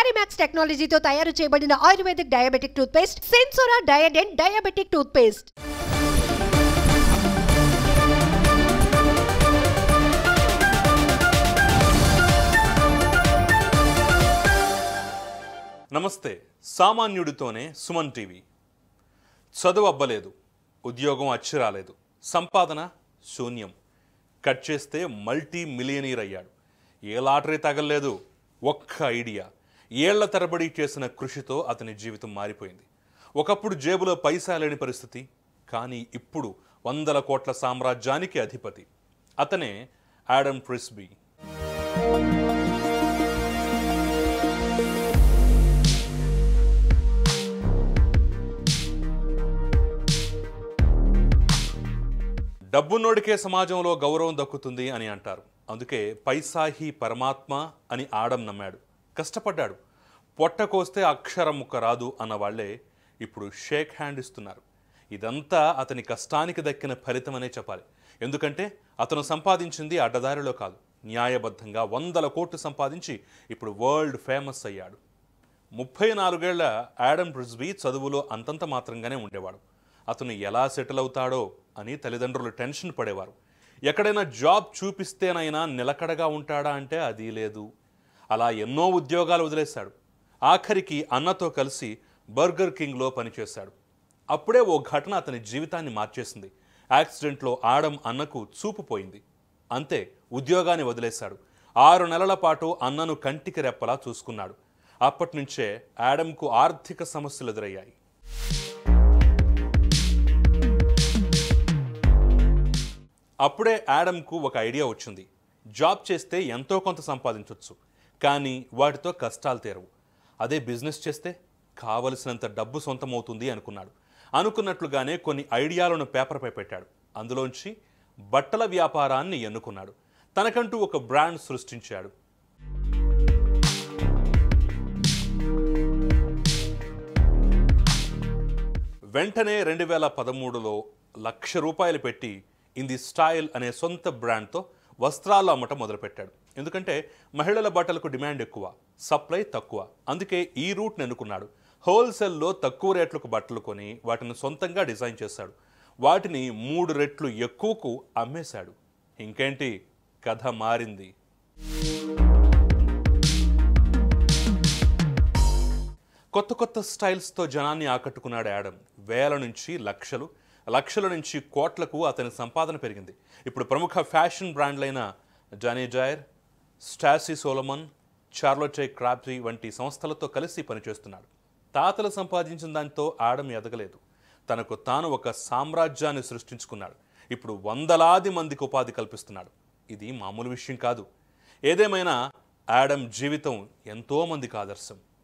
క్యారీమాక్స్ టెక్నాలజీతో తయారు చేయబడిన ayurvedic diabetic toothpaste Sensora Diadent diabetic toothpaste నమస్తే సామాన్యుడితోనే సుమన్ టీవీ చదువు అబ్బలేదు ఉద్యోగం అచ్చి రాలేదు సంపాదన శూన్యం కట్ చేస్తే మల్టీ మిలియనీర్ అయ్యాడు ఏ లాటరీ తగలలేదు ఒక్క ఐడియా ఏళ్ల తరబడి చేసిన కృషితో అతని జీవితం మారిపోయింది ఒకప్పుడు జేబులో పైసా లేని పరిస్థితి కానీ ఇప్పుడు వందల కోట్ల సామ్రాజ్యానికి అధిపతి అతనే యాడమ్ ప్రిస్బీ డబ్బున్నోడికే సమాజంలో గౌరవం దక్కుతుంది అని అంటారు అందుకే పైసాహి పరమాత్మ అని ఆడం నమ్మాడు కష్టపడ్డాడు పొట్ట కోస్తే అక్షరం ముక్క రాదు అన్న వాళ్ళే ఇప్పుడు షేక్ హ్యాండ్ ఇస్తున్నారు ఇదంతా అతని కష్టానికి దక్కిన ఫలితమనే చెప్పాలి ఎందుకంటే అతను సంపాదించింది అడ్డదారిలో కాదు న్యాయబద్ధంగా వందల కోట్లు సంపాదించి ఇప్పుడు వరల్డ్ ఫేమస్ అయ్యాడు ముప్పై నాలుగేళ్ల యాడమ్ బ్రిస్బీ చదువులో అంతంత మాత్రంగానే ఉండేవాడు అతను ఎలా సెటిల్ అవుతాడో అని తల్లిదండ్రులు టెన్షన్ పడేవారు ఎక్కడైనా జాబ్ చూపిస్తేనైనా నిలకడగా ఉంటాడా అంటే అది లేదు అలా ఎన్నో ఉద్యోగాలు వదిలేశాడు ఆఖరికి అన్నతో కలిసి బర్గర్ కింగ్లో పనిచేశాడు అప్పుడే ఓ ఘటన అతని జీవితాన్ని మార్చేసింది యాక్సిడెంట్లో ఆడం అన్నకు చూపు పోయింది అంతే ఉద్యోగాన్ని వదిలేశాడు ఆరు నెలల పాటు అన్నను కంటికి రెప్పలా చూసుకున్నాడు అప్పటి నుంచే యాడమ్కు ఆర్థిక సమస్యలు ఎదురయ్యాయి అప్పుడే యాడమ్కు ఒక ఐడియా వచ్చింది జాబ్ చేస్తే ఎంతో కొంత సంపాదించవచ్చు కానీ వాటితో కష్టాలు తీరవు అదే బిజినెస్ చేస్తే కావలసినంత డబ్బు సొంతమవుతుంది అనుకున్నాడు అనుకున్నట్లుగానే కొన్ని ఐడియాలను పేపర్పై పెట్టాడు అందులోంచి బట్టల వ్యాపారాన్ని ఎన్నుకున్నాడు తనకంటూ ఒక బ్రాండ్ సృష్టించాడు వెంటనే రెండు వేల పదమూడులో లక్ష రూపాయలు పెట్టి ఇన్ ది స్టైల్ అనే సొంత బ్రాండ్తో వస్త్రాలు అమ్మటం మొదలుపెట్టాడు ఎందుకంటే మహిళల బట్టలకు డిమాండ్ ఎక్కువ సప్లై తక్కువ అందుకే ఈ రూట్ని ఎన్నుకున్నాడు హోల్సేల్లో తక్కువ రేట్లకు బట్టలు కొని వాటిని సొంతంగా డిజైన్ చేశాడు వాటిని మూడు రెట్లు ఎక్కువకు అమ్మేశాడు ఇంకేంటి కథ మారింది కొత్త కొత్త స్టైల్స్తో జనాన్ని ఆకట్టుకున్నాడు యాడమ్ వేల నుంచి లక్షలు లక్షల నుంచి కోట్లకు అతని సంపాదన పెరిగింది ఇప్పుడు ప్రముఖ ఫ్యాషన్ బ్రాండ్లైన జానీ జాయర్ స్టాసీ సోలమన్ చార్లోటే క్రాప్రీ వంటి సంస్థలతో కలిసి పనిచేస్తున్నాడు తాతలు సంపాదించిన దాంతో ఆడం ఎదగలేదు తనకు తాను ఒక సామ్రాజ్యాన్ని సృష్టించుకున్నాడు ఇప్పుడు వందలాది మందికి ఉపాధి కల్పిస్తున్నాడు ఇది మామూలు విషయం కాదు ఏదేమైనా యాడమ్ జీవితం ఎంతో మందికి ఆదర్శం